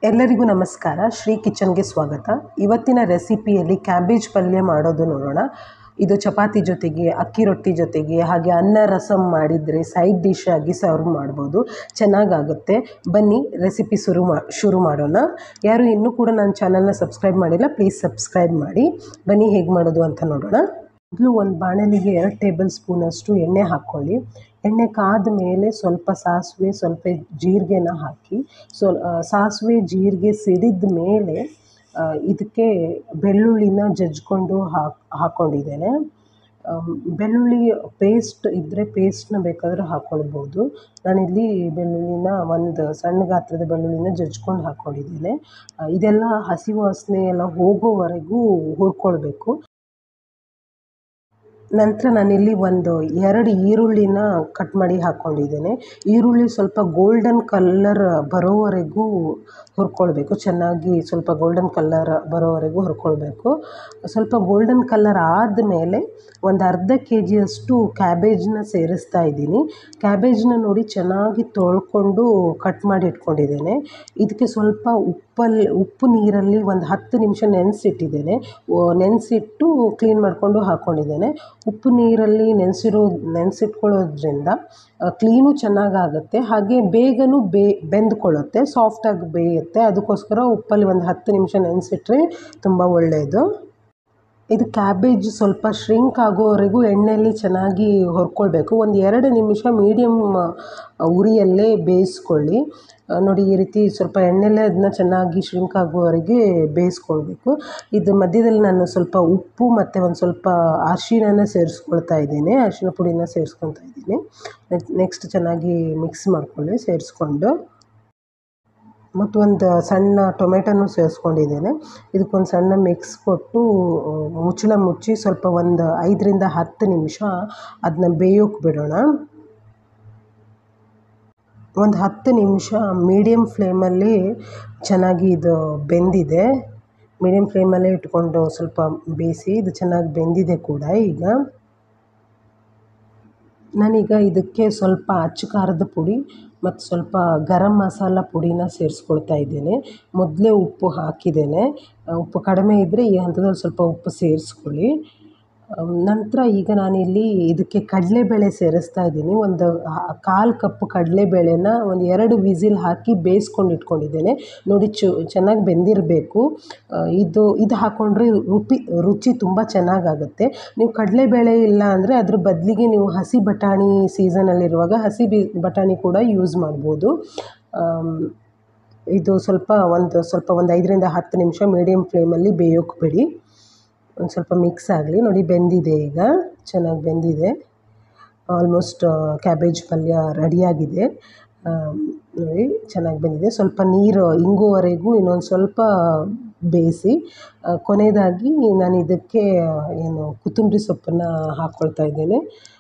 ಎಲ್ಲರಿಗೂ ನಮಸ್ಕಾರ ಶ್ರೀ ಕಿಚನ್ಗೆ ಸ್ವಾಗತ ಇವತ್ತಿನ ರೆಸಿಪಿಯಲ್ಲಿ ಕ್ಯಾಬೇಜ್ ಪಲ್ಯ ಮಾಡೋದು ನೋಡೋಣ ಇದು ಚಪಾತಿ ಜೊತೆಗೆ ಅಕ್ಕಿ ರೊಟ್ಟಿ ಜೊತೆಗೆ ಹಾಗೆ ಅನ್ನ ರಸಮ್ ಮಾಡಿದರೆ ಸೈಡ್ ಡಿಶ್ ಆಗಿ ಸರ್ವ್ ಮಾಡ್ಬೋದು ಚೆನ್ನಾಗಾಗುತ್ತೆ ಬನ್ನಿ ರೆಸಿಪಿ ಶುರು ಮಾ ಶುರು ಮಾಡೋಣ ಯಾರು ಇನ್ನೂ ಕೂಡ ನನ್ನ ಚಾನಲ್ನ ಸಬ್ಸ್ಕ್ರೈಬ್ ಮಾಡಿಲ್ಲ ಪ್ಲೀಸ್ ಸಬ್ಸ್ಕ್ರೈಬ್ ಮಾಡಿ ಬನ್ನಿ ಹೇಗೆ ಮಾಡೋದು ಅಂತ ನೋಡೋಣ ಮೊದಲು ಒಂದು ಬಾಣಲಿಗೆ ಎರಡು ಟೇಬಲ್ ಸ್ಪೂನಷ್ಟು ಎಣ್ಣೆ ಹಾಕ್ಕೊಳ್ಳಿ ಎಣ್ಣೆ ಕಾದ ಮೇಲೆ ಸ್ವಲ್ಪ ಸಾಸಿವೆ ಸ್ವಲ್ಪ ಜೀರಿಗೆನ ಹಾಕಿ ಸೊ ಸಾಸಿವೆ ಜೀರಿಗೆ ಸಿಡಿದ ಮೇಲೆ ಇದಕ್ಕೆ ಬೆಳ್ಳುಳ್ಳಿನ ಜಜ್ಕೊಂಡು ಹಾಕ್ ಹಾಕ್ಕೊಂಡಿದ್ದೇನೆ ಬೆಳ್ಳುಳ್ಳಿ ಪೇಸ್ಟ್ ಇದ್ದರೆ ಪೇಸ್ಟ್ನ ಬೇಕಾದರೆ ಹಾಕ್ಕೊಳ್ಬೋದು ನಾನಿಲ್ಲಿ ಬೆಳ್ಳುಳ್ಳಿನ ಒಂದು ಸಣ್ಣ ಗಾತ್ರದ ಬೆಳ್ಳುಳ್ಳಿನ ಜಜ್ಕೊಂಡು ಹಾಕ್ಕೊಂಡಿದ್ದೇನೆ ಇದೆಲ್ಲ ಹಸಿ ವಾಸನೆ ಎಲ್ಲ ಹೋಗೋವರೆಗೂ ಹುರ್ಕೊಳ್ಬೇಕು ನಂತರ ನಾನಿಲ್ಲಿ ಒಂದು ಎರಡು ಈರುಳ್ಳಿನ ಕಟ್ ಮಾಡಿ ಹಾಕ್ಕೊಂಡಿದ್ದೇನೆ ಈರುಳ್ಳಿ ಸ್ವಲ್ಪ ಗೋಲ್ಡನ್ ಕಲ್ಲರ್ ಬರೋವರೆಗೂ ಹುರ್ಕೊಳ್ಬೇಕು ಚೆನ್ನಾಗಿ ಸ್ವಲ್ಪ ಗೋಲ್ಡನ್ ಕಲ್ಲರ್ ಬರೋವರೆಗೂ ಹುರ್ಕೊಳ್ಬೇಕು ಸ್ವಲ್ಪ ಗೋಲ್ಡನ್ ಕಲ್ಲರ್ ಆದಮೇಲೆ ಒಂದು ಅರ್ಧ ಕೆ ಜಿಯಷ್ಟು ಕ್ಯಾಬೇಜನ್ನ ಸೇರಿಸ್ತಾ ಇದ್ದೀನಿ ಕ್ಯಾಬೇಜನ್ನ ನೋಡಿ ಚೆನ್ನಾಗಿ ತೊಳ್ಕೊಂಡು ಕಟ್ ಮಾಡಿ ಇಟ್ಕೊಂಡಿದ್ದೇನೆ ಇದಕ್ಕೆ ಸ್ವಲ್ಪ ಉಪ್ಪಲ್ಲಿ ಉಪ್ಪು ನೀರಲ್ಲಿ ಒಂದು ಹತ್ತು ನಿಮಿಷ ನೆನೆಸಿಟ್ಟಿದ್ದೇನೆ ನೆನೆಸಿಟ್ಟು ಕ್ಲೀನ್ ಮಾಡಿಕೊಂಡು ಹಾಕ್ಕೊಂಡಿದ್ದೇನೆ ಉಪ್ಪು ನೀರಲ್ಲಿ ನೆನೆಸಿರೋ ನೆನೆಸಿಟ್ಕೊಳ್ಳೋದ್ರಿಂದ ಕ್ಲೀನು ಚೆನ್ನಾಗಾಗುತ್ತೆ ಹಾಗೆ ಬೇಗನೂ ಬೇ ಬೆಂದ್ಕೊಳ್ಳುತ್ತೆ ಸಾಫ್ಟಾಗಿ ಬೇಯುತ್ತೆ ಅದಕ್ಕೋಸ್ಕರ ಉಪ್ಪಲ್ಲಿ ಒಂದು ಹತ್ತು ನಿಮಿಷ ನೆನೆಸಿಟ್ರೆ ತುಂಬ ಒಳ್ಳೆಯದು ಇದು ಕ್ಯಾಬೇಜ್ ಸ್ವಲ್ಪ ಶ್ರಿಂಕ್ ಆಗೋವರೆಗೂ ಎಣ್ಣೆಯಲ್ಲಿ ಚೆನ್ನಾಗಿ ಹುರ್ಕೊಳ್ಬೇಕು ಒಂದು ಎರಡು ನಿಮಿಷ ಮೀಡಿಯಮ್ ಉರಿಯಲ್ಲೇ ಬೇಯಿಸ್ಕೊಳ್ಳಿ ನೋಡಿ ಈ ರೀತಿ ಸ್ವಲ್ಪ ಎಣ್ಣೆಲ್ಲೇ ಅದನ್ನ ಚೆನ್ನಾಗಿ ಶ್ರಿಂಕ್ ಆಗುವವರೆಗೆ ಬೇಯಿಸ್ಕೊಳ್ಬೇಕು ಇದು ಮಧ್ಯದಲ್ಲಿ ನಾನು ಸ್ವಲ್ಪ ಉಪ್ಪು ಮತ್ತು ಒಂದು ಸ್ವಲ್ಪ ಅರಿಶಿಣನ ಸೇರಿಸ್ಕೊಳ್ತಾ ಇದ್ದೀನಿ ಅರಿಶಿಣ ಪುಡಿನ ಸೇರಿಸ್ಕೊಳ್ತಾ ಇದ್ದೀನಿ ನೆಕ್ಸ್ಟ್ ಚೆನ್ನಾಗಿ ಮಿಕ್ಸ್ ಮಾಡಿಕೊಳ್ಳಿ ಸೇರಿಸ್ಕೊಂಡು ಮತ್ತು ಒಂದು ಸಣ್ಣ ಟೊಮೆಟೊನೂ ಸೇರಿಸ್ಕೊಂಡಿದ್ದೇನೆ ಇದಕ್ಕೊಂದು ಸಣ್ಣ ಮಿಕ್ಸ್ ಕೊಟ್ಟು ಮುಚ್ಚಳ ಮುಚ್ಚಿ ಸ್ವಲ್ಪ ಒಂದು ಐದರಿಂದ ಹತ್ತು ನಿಮಿಷ ಅದನ್ನ ಬೇಯೋಕೆ ಬಿಡೋಣ ಒಂದು ಹತ್ತು ನಿಮಿಷ ಮೀಡಿಯಮ್ ಫ್ಲೇಮಲ್ಲಿ ಚೆನ್ನಾಗಿ ಇದು ಬೆಂದಿದೆ ಮೀಡಿಯಮ್ ಫ್ಲೇಮಲ್ಲೇ ಇಟ್ಕೊಂಡು ಸ್ವಲ್ಪ ಬೇಯಿಸಿ ಇದು ಚೆನ್ನಾಗಿ ಬೆಂದಿದೆ ಕೂಡ ಈಗ ನಾನೀಗ ಇದಕ್ಕೆ ಸ್ವಲ್ಪ ಅಚ್ಚ ಖಾರದ ಪುಡಿ ಮತ್ತು ಸ್ವಲ್ಪ ಗರಂ ಮಸಾಲ ಪುಡಿನ ಸೇರಿಸ್ಕೊಳ್ತಾ ಇದ್ದೇನೆ ಮೊದಲೇ ಉಪ್ಪು ಹಾಕಿದ್ದೇನೆ ಉಪ್ಪು ಕಡಿಮೆ ಇದ್ದರೆ ಈ ಹಂತದಲ್ಲಿ ಸ್ವಲ್ಪ ಉಪ್ಪು ಸೇರಿಸ್ಕೊಳ್ಳಿ ನಂತರ ಈಗ ನಾನಿಲ್ಲಿ ಇದಕ್ಕೆ ಕಡಲೆಬೇಳೆ ಸೇರಿಸ್ತಾ ಇದ್ದೀನಿ ಒಂದು ಕಾಲು ಕಪ್ ಕಡಲೆಬೇಳೆನ ಒಂದು ಎರಡು ವಿಸಿಲ್ ಹಾಕಿ ಬೇಯಿಸ್ಕೊಂಡು ಇಟ್ಕೊಂಡಿದ್ದೇನೆ ನೋಡಿ ಚು ಚೆನ್ನಾಗಿ ಬೆಂದಿರಬೇಕು ಇದು ಇದು ಹಾಕ್ಕೊಂಡ್ರೆ ರುಪಿ ರುಚಿ ತುಂಬ ಚೆನ್ನಾಗಾಗುತ್ತೆ ನೀವು ಕಡಲೆಬೇಳೆ ಇಲ್ಲ ಅಂದರೆ ಅದ್ರ ಬದಲಿಗೆ ನೀವು ಹಸಿ ಬಟಾಣಿ ಸೀಸನಲ್ಲಿರುವಾಗ ಹಸಿ ಬಿ ಬಟಾಣಿ ಕೂಡ ಯೂಸ್ ಮಾಡ್ಬೋದು ಇದು ಸ್ವಲ್ಪ ಒಂದು ಸ್ವಲ್ಪ ಒಂದು ಐದರಿಂದ ಹತ್ತು ನಿಮಿಷ ಮೀಡಿಯಮ್ ಫ್ಲೇಮಲ್ಲಿ ಬೇಯೋಕೆ ಬಿಡಿ ಒಂದು ಸ್ವಲ್ಪ ಮಿಕ್ಸ್ ಆಗಲಿ ನೋಡಿ ಬೆಂದಿದೆ ಈಗ ಚೆನ್ನಾಗಿ ಬೆಂದಿದೆ ಆಲ್ಮೋಸ್ಟ್ ಕ್ಯಾಬೇಜ್ ಪಲ್ಯ ರೆಡಿಯಾಗಿದೆ ನೋಡಿ ಚೆನ್ನಾಗಿ ಬೆಂದಿದೆ ಸ್ವಲ್ಪ ನೀರು ಇಂಗುವವರೆಗೂ ಇನ್ನೊಂದು ಸ್ವಲ್ಪ ಬೇಯಿಸಿ ಕೊನೆಯದಾಗಿ ನಾನು ಇದಕ್ಕೆ ಏನು ಕೊತ್ತಂಬರಿ ಸೊಪ್ಪನ್ನು ಹಾಕ್ಕೊಳ್ತಾ ಇದ್ದೇನೆ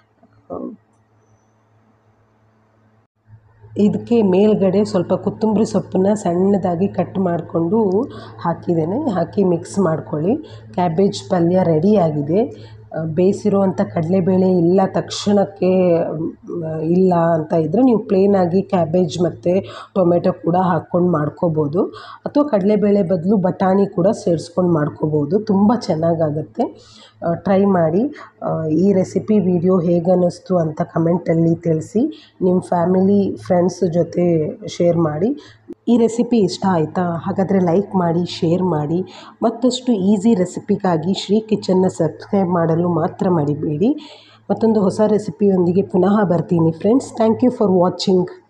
ಇದಕ್ಕೆ ಮೇಲ್ಗಡೆ ಸ್ವಲ್ಪ ಕೊತ್ತಂಬರಿ ಸೊಪ್ಪನ್ನ ಸಣ್ಣದಾಗಿ ಕಟ್ ಮಾಡಿಕೊಂಡು ಹಾಕಿದ್ದೇನೆ ಹಾಕಿ ಮಿಕ್ಸ್ ಮಾಡ್ಕೊಳ್ಳಿ ಕ್ಯಾಬೇಜ್ ಪಲ್ಯ ರೆಡಿಯಾಗಿದೆ ಬೇಯಿಸಿರುವಂಥ ಕಡಲೆಬೇಳೆ ಇಲ್ಲ ತಕ್ಷಣಕ್ಕೆ ಇಲ್ಲ ಅಂತ ಇದ್ದರೆ ನೀವು ಪ್ಲೇನಾಗಿ ಕ್ಯಾಬೇಜ್ ಮತ್ತು ಟೊಮೆಟೊ ಕೂಡ ಹಾಕ್ಕೊಂಡು ಮಾಡ್ಕೋಬೋದು ಅಥವಾ ಕಡಲೆಬೇಳೆ ಬದಲು ಬಟಾಣಿ ಕೂಡ ಸೇರಿಸ್ಕೊಂಡು ಮಾಡ್ಕೋಬೋದು ತುಂಬ ಚೆನ್ನಾಗಾಗುತ್ತೆ ಟ್ರೈ ಮಾಡಿ ಈ ರೆಸಿಪಿ ವಿಡಿಯೋ ಹೇಗೆ ಅನ್ನಿಸ್ತು ಅಂತ ಕಮೆಂಟಲ್ಲಿ ತಿಳಿಸಿ ನಿಮ್ಮ ಫ್ಯಾಮಿಲಿ ಫ್ರೆಂಡ್ಸ್ ಜೊತೆ ಶೇರ್ ಮಾಡಿ ಈ ರೆಸಿಪಿ ಇಷ್ಟ ಆಯಿತಾ ಹಾಗಾದರೆ ಲೈಕ್ ಮಾಡಿ ಶೇರ್ ಮಾಡಿ ಮತ್ತಷ್ಟು ಈಸಿ ರೆಸಿಪಿಗಾಗಿ ಶ್ರೀ ಕಿಚನ್ನ ಸಬ್ಸ್ಕ್ರೈಬ್ ಮಾಡಲು ಮಾತ್ರ ಮರಿಬೇಡಿ ಮತ್ತೊಂದು ಹೊಸ ರೆಸಿಪಿಯೊಂದಿಗೆ ಪುನಃ ಬರ್ತೀನಿ friends thank you for watching